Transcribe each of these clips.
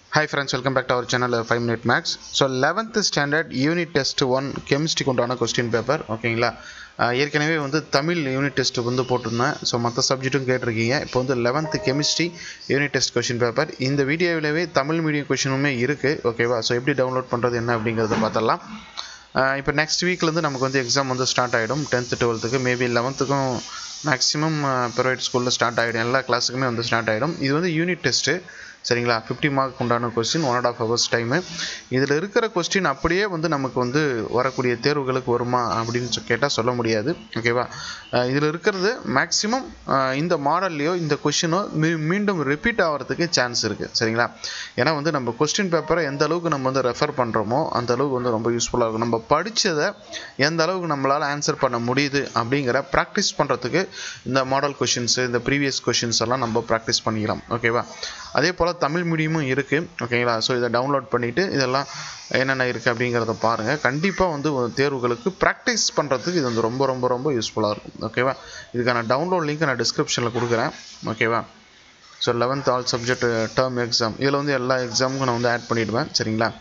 hi friends welcome back to our channel five minute max so eleventh standard unit test one கெமிஸ்ட்ரிக்கு உண்டான question paper ஓகேங்களா அஹ் ஏற்கனவே வந்து Tamil unit test வந்து போட்டிருந்தேன் ஸோ மற்ற சப்ஜெக்ட்டும் கேட்டிருக்கீங்க இப்போ வந்து eleventh chemistry unit test question paper இந்த வீடியோவிலவே தமிழ் மீடியம் கொஷினுமே இருக்குது ஓகேவா ஸோ எப்படி டவுன்லோட் பண்ணுறது என்ன அப்படிங்கிறத பார்த்துடலாம் இப்போ நெக்ஸ்ட் வீக்லேருந்து நமக்கு வந்து எக்ஸாம் வந்து ஸ்டார்ட் ஆகிடும் டென்த்து டுவெல்த்துக்கு மேபி லெவன்த்துக்கும் மேக்ஸிமம் ப்ரைவேட் ஸ்கூலில் ஸ்டார்ட் ஆகிடும் எல்லா கிளாஸுக்குமே வந்து ஸ்டார்ட் ஆகிடும் இது வந்து யூனிட் டெஸ்ட்டு சரிங்களா ஃபிஃப்டி மார்க் உண்டான question one and half hours time இதில் இருக்கிற கொஸ்டின் அப்படியே வந்து நமக்கு வந்து வரக்கூடிய தேர்வுகளுக்கு வருமா அப்படின்னு கேட்டால் சொல்ல முடியாது ஓகேவா இதில் இருக்கிறது மேக்ஸிமம் இந்த மாடல்லையோ இந்த கொஷினோ மீ மீண்டும் ரிப்பீட் ஆகிறதுக்கு சான்ஸ் இருக்குது சரிங்களா ஏன்னா வந்து நம்ம கொஸ்டின் பேப்பரை எந்த அளவுக்கு நம்ம வந்து ரெஃபர் பண்ணுறோமோ அந்த அளவுக்கு வந்து ரொம்ப யூஸ்ஃபுல்லாக இருக்கும் நம்ம படித்ததை எந்த அளவுக்கு நம்மளால் ஆன்சர் பண்ண முடியுது அப்படிங்கிற ப்ராக்டிஸ் பண்ணுறதுக்கு இந்த மாடல் கொஷின்ஸு இந்த ப்ரீவியஸ் கொஷின்ஸ் எல்லாம் நம்ம ப்ராக்டிஸ் பண்ணிக்கலாம் ஓகேவா அதே போல் தமிழ் மீடியமும் இருக்குது ஓகேங்களா ஸோ இதை டவுன்லோட் பண்ணிவிட்டு இதெல்லாம் என்னென்ன இருக்குது அப்படிங்கிறத பாருங்கள் கண்டிப்பாக வந்து ஒரு தேர்வுகளுக்கு ப்ராக்டிஸ் பண்ணுறதுக்கு இது வந்து ரொம்ப ரொம்ப ரொம்ப யூஸ்ஃபுல்லாக இருக்கும் ஓகேவா இதுக்கான டவுன்லோட் லிங்க் நான் டிஸ்கிரிப்ஷனில் கொடுக்குறேன் ஓகேவா so eleventh all subject term exam இதில் வந்து எல்லா எக்ஸாமுக்கும் நான் வந்து ஆட் பண்ணிவிடுவேன் சரிங்களா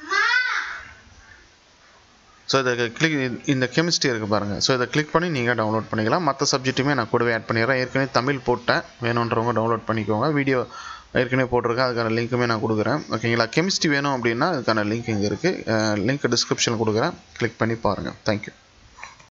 ஸோ இதை கிளிக் இந்த கெமிஸ்ட்ரி இருக்குது பாருங்கள் ஸோ இதை கிளிக் பண்ணி நீங்கள் டவுன்லோட் பண்ணிக்கலாம் மற்ற சப்ஜெக்ட்டுமே நான் கூடவே ஆட் பண்ணிடுறேன் ஏற்கனவே தமிழ் போட்டேன் வேணுன்றவங்க டவுன்லோட் பண்ணிக்கோங்க வீடியோ ஏற்கனவே போட்டிருக்கேன் அதுக்கான லிங்க்குமே நான் கொடுக்குறேன் ஓகேங்களா கெமிஸ்ட்ரி வேணும் அப்படின்னா அதுக்கான லிங்க் இங்கே இருக்குது லிங்க் டிஸ்கிரிப்ஷனில் கொடுக்குறேன் கிளிக் பண்ணி பாருங்கள் தேங்க்யூ